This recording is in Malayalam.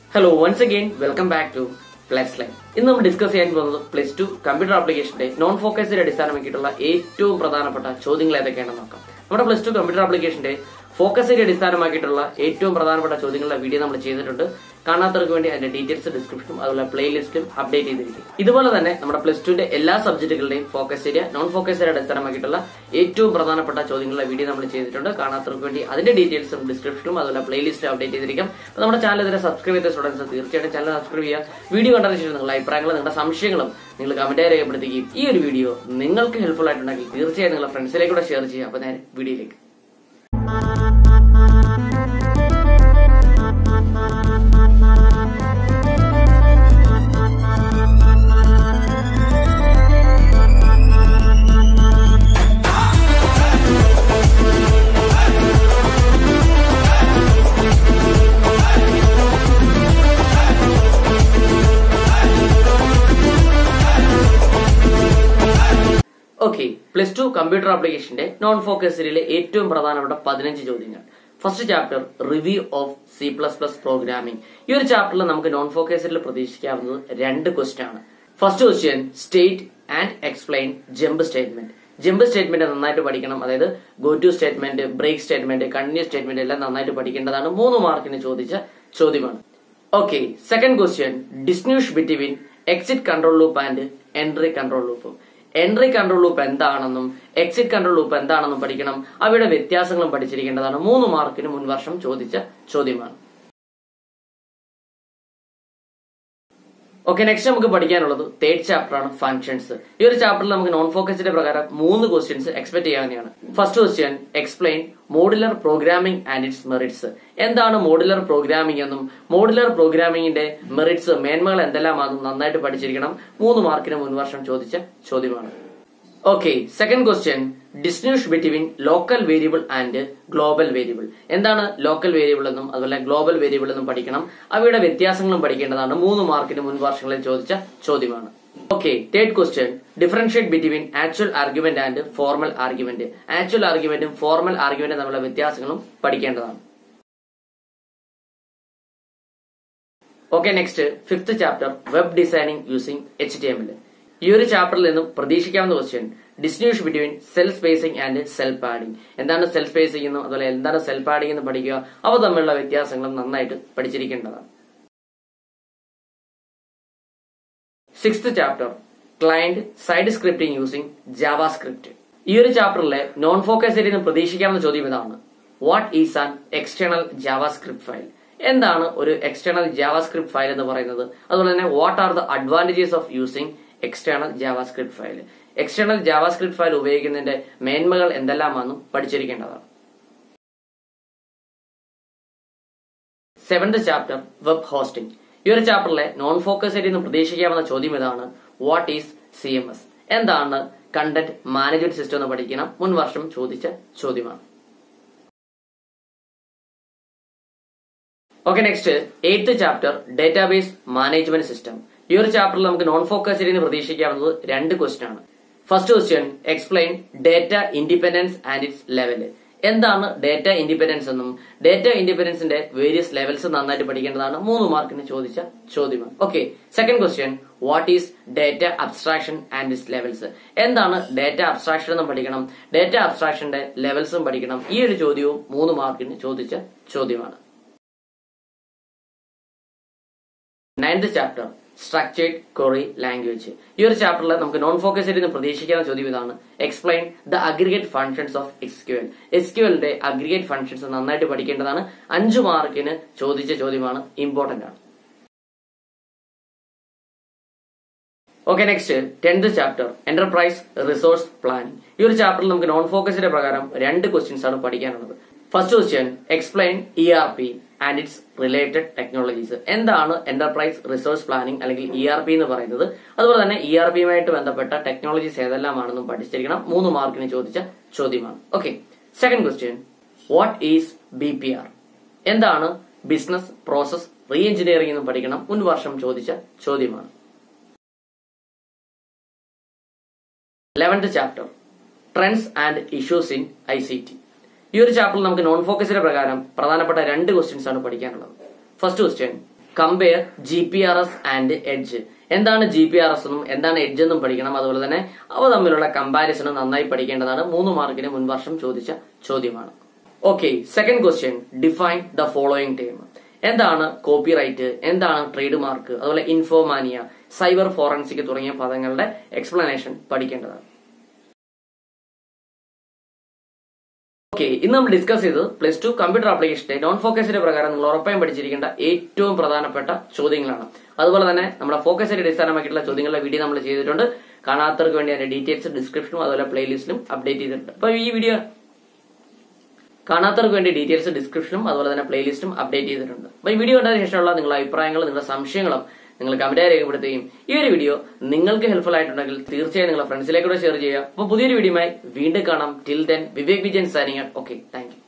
hello once again welcome back to plus line ഇന്ന് നമ്മൾ ഡിസ്കസ് ചെയ്യാൻ പോകുന്നത് പ്ലസ് ടു കമ്പ്യൂട്ടർ ആപ്ലിക്കേഷന്റെ നോൺ ഫോക്കസിനെ അടിസ്ഥാനമാക്കിയിട്ടുള്ള ഏറ്റവും പ്രധാനപ്പെട്ട ചോദ്യങ്ങൾ ഏതൊക്കെയാണെന്ന് നോക്കാം നമ്മുടെ പ്ലസ് ടു കമ്പ്യൂട്ടർ ആപ്ലിക്കേഷന്റെ ഫോക്കസിനെ അടിസ്ഥാനമാക്കിയിട്ടുള്ള ഏറ്റവും പ്രധാനപ്പെട്ട ചോദ്യങ്ങളുടെ വീഡിയോ നമ്മൾ ചെയ്തിട്ടുണ്ട് കാണാത്തവർക്ക് വേണ്ടി അതിന്റെ ഡീറ്റെയിൽസ് ഡിസ്ക്രിപ്ഷനും അതുപോലെ പ്ലേലിസ്റ്റും അപ്ഡേറ്റ് ചെയ്തിരിക്കും ഇതുപോലെ തന്നെ നമ്മുടെ പ്ലസ് ടുവിന്റെ എല്ലാ സബ്ജക്റ്റുകളുടെയും focus area non focus area അടിസ്ഥാനമാക്കിയിട്ടുള്ള ഏറ്റവും പ്രധാനപ്പെട്ട ചോദ്യങ്ങളുടെ വീഡിയോ നമ്മൾ ചെയ്തിട്ടുണ്ട് കാണാത്തവർക്ക് വേണ്ടി അതിന്റെ ഡീറ്റെയിൽസും ഡിസ്ക്രിപ്ഷനും അതുപോലെ പ്ലേലിസ്റ്റും അപ്ഡേറ്റ് ചെയ്തിരിക്കും അപ്പോൾ നമ്മുടെ ചാനൽ ഇതിനെ സബ്സ്ക്രൈബ് ചെയ്ത സ്റ്റുഡൻസ് തീർച്ചയായിട്ടും ചാനൽ സബ്സ്ക്രൈബ് ചെയ്യുക വീഡിയോ കണ്ടതിന് ശേഷം നിങ്ങളുടെ അഭിപ്രായങ്ങളും നിങ്ങളുടെ സംശയങ്ങളും നിങ്ങൾ കമന്റായി രേഖപ്പെടുത്തുകയും ഈ ഒരു വീഡിയോ നിങ്ങൾക്ക് ഹെൽപ്ഫുൾ ആയിട്ടുണ്ടെങ്കിൽ തീർച്ചയായും നിങ്ങളുടെ ഫ്രണ്ട്സിലേക്ക് കൂടെ ഷെയർ ചെയ്യുക അപ്പോൾ നേരെ വീഡിയോയിലേക്ക് ഓക്കെ പ്ലസ് ടു കമ്പ്യൂട്ടർ ആപ്ലിക്കേഷന്റെ നോൺ ഫോക്കസ് സീരിയലിലെ ഏറ്റവും പ്രധാനപ്പെട്ട പതിനഞ്ച് ചോദ്യങ്ങൾ first chapter review of C plus plus programming ഈ ഒരു ചാപ്റ്ററിൽ നമുക്ക് നോൺ ഫോക്കസ് സീരിയൽ പ്രതീക്ഷിക്കാവുന്നത് രണ്ട് ക്വസ്റ്റ്യൻ ആണ് first question state and explain jump statement jump statement നന്നായിട്ട് പഠിക്കണം അതായത് go to statement break statement continues statement എല്ലാം നന്നായിട്ട് പഠിക്കേണ്ടതാണ് മൂന്ന് മാർക്കിന് ചോദിച്ച ചോദ്യമാണ് okay second question distinguish between exit control loop and entry control ലൂപ്പും എൻട്രി കൺട്രോൾ ലൂപ്പ് എന്താണെന്നും എക്സിറ്റ് കൺട്രോൾ ലൂപ്പ് എന്താണെന്നും പഠിക്കണം അവയുടെ വ്യത്യാസങ്ങളും പഠിച്ചിരിക്കേണ്ടതാണ് മൂന്ന് മാർക്കിന് മുൻവർഷം ചോദിച്ച ചോദ്യമാണ് ഓക്കെ നെക്സ്റ്റ് നമുക്ക് പഠിക്കാനുള്ളത് തേർഡ് ചാപ്റ്റർ ആണ് ഫംഗ്ഷൻസ് ഈ ഒരു ചാപ്റ്ററിൽ നമുക്ക് നോൺ ഫോക്കസിന്റെ പ്രകാരം മൂന്ന് ക്വസ്റ്റ്യൻസ് എക്സ്പെക്ട് ചെയ്യാവുന്നതാണ് first question explain modular programming and its merits എന്താണ് മോഡുലർ പ്രോഗ്രാമിംഗ് എന്നും മോഡുലർ പ്രോഗ്രാമിംഗിന്റെ മെറിറ്റ്സ് മേന്മകൾ എന്തെല്ലാമാണെന്നും നന്നായിട്ട് പഠിച്ചിരിക്കണം മൂന്ന് മാർക്കിന് മുൻവർഷം ചോദിച്ച ചോദ്യമാണ് okay second question distinguish between local variable and global variable എന്താണ് ലോക്കൽ വേരിയബിൾ എന്നും അതുപോലെ ഗ്ലോബൽ വേരിയബിൾ എന്നും പഠിക്കണം അവയുടെ വ്യത്യാസങ്ങളും പഠിക്കേണ്ടതാണ് മൂന്ന് മാർക്കിന് മുൻ വർഷങ്ങളിൽ ചോദിച്ച ചോദ്യമാണ് okay third question differentiate between actual argument and formal argument actual ആർഗ്യുമെന്റും ഫോർമൽ ആർഗ്യുമെന്റും തമ്മിലുള്ള വ്യത്യാസങ്ങളും പഠിക്കേണ്ടതാണ് okay next fifth chapter web designing using H T M L ഈ ഒരു ചാപ്റ്ററിൽ നിന്നും പ്രതീക്ഷിക്കാവുന്ന question distinguish between cell spacing and cell padding എന്താണ് സെൽ സ്പേസിംഗ് എന്നും അതുപോലെ എന്താണ് സെൽ പാഡിംഗ് എന്ന് പഠിക്കുക അവ തമ്മിലുള്ള വ്യത്യാസങ്ങളും നന്നായിട്ട് പഠിച്ചിരിക്കേണ്ടതാണ് sixth chapter client side scripting using JavaScript ഈ ഒരു ചാപ്റ്ററിലെ നോൺ ഫോക്കസ് ഏരിയ നിന്ന് പ്രതീക്ഷിക്കാവുന്ന ചോദ്യം ഇതാണ് what is an external JavaScript file എന്താണ് ഒരു എക്സ്റ്റേണൽ ജാവാ സ്ക്രിപ്റ്റ് ഫയൽ എന്ന് പറയുന്നത് അതുപോലെ തന്നെ what are the advantages of using external JavaScript file external JavaScript file ഉപയോഗിക്കുന്നതിന്റെ മേന്മകൾ എന്തെല്ലാമാണെന്നും പഠിച്ചിരിക്കേണ്ടതാണ് സെവന്ത് ചാപ്റ്റർ വെബ് ഹോസ്റ്റിംഗ് ഈ ഒരു ചാപ്റ്ററിലെ നോൺ ഫോക്കസ് ഏരിയ നിന്ന് പ്രതീക്ഷിക്കാവുന്ന ചോദ്യം ഇതാണ് what is C M S എന്താണ് കണ്ടന്റ് മാനേജ്മെന്റ് സിസ്റ്റം എന്ന് പഠിക്കണം മുൻ വർഷം ചോദിച്ച ചോദ്യമാണ് okay next eighth chapter database management system ഈ ഒരു ചാപ്റ്ററിൽ നമുക്ക് നോൺ ഫോക്കസ് ഏരിയ പ്രതീക്ഷിക്കാവുന്നത് രണ്ട് ക്വസ്റ്റ്യൻ ആണ് first question explain data independence and its level എന്താണ് ഡേറ്റ ഇൻഡിപെൻഡൻസ് എന്നും ഡേറ്റ ഇൻഡിപെൻഡൻസിന്റെ വേരിയസ് ലെവൽസ് നന്നായിട്ട് പഠിക്കേണ്ടതാണ് മൂന്ന് മാർക്കിന് ചോദിച്ച ചോദ്യമാണ് okay second question what is data abstraction and its levels എന്താണ് ഡേറ്റ അബ്സ്ട്രാക്ഷൻ എന്നും പഠിക്കണം ഡേറ്റ അബ്സ്ട്രാക്ഷന്റെ ലെവൽസും പഠിക്കണം ഈ ഒരു ചോദ്യവും മൂന്ന് മാർക്കിന് ചോദിച്ച ചോദ്യമാണ് ninth chapter structured query language ഈ ഒരു ചാപ്റ്ററിൽ നമുക്ക് നോൺ ഫോക്കസ് ഏരിയ പ്രതീക്ഷിക്കാവുന്ന ചോദ്യം ഇതാണ് explain the aggregate functions of SQL എസ്ക്യുഎലിന്റെ അഗ്രിഗേറ്റ് ഫംഗ്ഷൻസ് നന്നായിട്ട് പഠിക്കേണ്ടതാണ് അഞ്ചു മാർക്കിന് ചോദിച്ച ചോദ്യമാണ് ഇമ്പോർട്ടന്റ് ആണ് okay next tenth chapter enterprise resource planning ഈ ഒരു ചാപ്റ്ററിൽ നമുക്ക് നോൺ ഫോക്കസിന്റെ പ്രകാരം രണ്ട് ക്വസ്റ്റ്യൻസ് ആണ് പഠിക്കാനുള്ളത് first question explain E R P and its related technologies എന്താണ് എന്റർപ്രൈസ് റിസോഴ്സ് പ്ലാനിംഗ് അല്ലെങ്കിൽ ഇ ആർ പി എന്ന് പറയുന്നത് അതുപോലെ തന്നെ ഇ ആർ പിയുമായിട്ട് ബന്ധപ്പെട്ട ടെക്നോളജീസ് ഏതെല്ലാമാണെന്നും പഠിച്ചിരിക്കണം മൂന്ന് മാർക്കിന് ചോദിച്ച ചോദ്യമാണ് okay second question what is B P R എന്താണ് ബിസിനസ് പ്രോസസ് റീ എഞ്ചിനീയറിംഗ് എന്നും പഠിക്കണം മുൻ വർഷം ചോദിച്ച ചോദ്യമാണ് eleventh chapter trends and issues in I C T ഈ ഒരു ചാപ്റ്ററിൽ നമുക്ക് നോൺ ഫോക്കസിന്റെ പ്രകാരം പ്രധാനപ്പെട്ട രണ്ട് ക്വസ്റ്റ്യൻസ് ആണ് പഠിക്കാനുള്ളത് first question compare G P R S and EDGE എന്താണ് ജി പി ആർ എസ് എന്നും എന്താണ് എഡ്ജ് എന്നും പഠിക്കണം അതുപോലെ തന്നെ അവ തമ്മിലുള്ള കമ്പാരിസണും നന്നായി പഠിക്കേണ്ടതാണ് മൂന്ന് മാർക്കിന് മുൻവർഷം ചോദിച്ച ചോദ്യമാണ് okay second question define the following term എന്താണ് കോപ്പിറൈറ്റ് എന്താണ് ട്രേഡ് മാർക്ക് അതുപോലെ ഇൻഫോമാനിയ സൈബർ ഫോറൻസിക് തുടങ്ങിയ പദങ്ങളുടെ എക്സ്പ്ലനേഷൻ പഠിക്കേണ്ടതാണ് ഓക്കെ ഇന്ന് നമ്മൾ ഡിസ്കസ് ചെയ്തത് പ്ലസ് ടു കമ്പ്യൂട്ടർ ആപ്ലിക്കേഷന്റെ നോൺ ഫോക്കസിന്റെ പ്രകാരം നിങ്ങൾ ഉറപ്പായും പഠിച്ചിരിക്കേണ്ട ഏറ്റവും പ്രധാനപ്പെട്ട ചോദ്യങ്ങളാണ് അതുപോലെ തന്നെ നമ്മുടെ ഫോക്കസിന്റെ അടിസ്ഥാനമാക്കിയിട്ടുള്ള ചോദ്യങ്ങളുടെ വീഡിയോ നമ്മൾ ചെയ്തിട്ടുണ്ട് കാണാത്തവർക്ക് വേണ്ടി അതിന്റെ ഡീറ്റെയിൽസ് ഡിസ്ക്രിപ്ഷനും അതുപോലെ പ്ലേലിസ്റ്റിലും അപ്ഡേറ്റ് ചെയ്തിട്ടുണ്ട് അപ്പൊ ഈ വീഡിയോ കാണാത്തവർക്ക് വേണ്ടി ഡീറ്റെയിൽസ് ഡിസ്ക്രിപ്ഷനും അതുപോലെ തന്നെ പ്ലേലിസ്റ്റും അപ്ഡേറ്റ് ചെയ്തിട്ടുണ്ട് അപ്പൊ ഈ വീഡിയോ കണ്ടതിന് ശേഷമുള്ള നിങ്ങളുടെ അഭിപ്രായങ്ങളും നിങ്ങളുടെ സംശയങ്ങളും നിങ്ങൾ കമന്റായി രേഖപ്പെടുത്തുകയും ഈ ഒരു വീഡിയോ നിങ്ങൾക്ക് ഹെൽപ്ഫുൾ ആയിട്ടുണ്ടെങ്കിൽ തീർച്ചയായും നിങ്ങളുടെ ഫ്രണ്ട്സിലേക്കൂടെ ഷെയർ ചെയ്യുക അപ്പോൾ പുതിയൊരു വീഡിയോയുമായി വീണ്ടും കാണാം till then Vivek Vijayan signing okay thank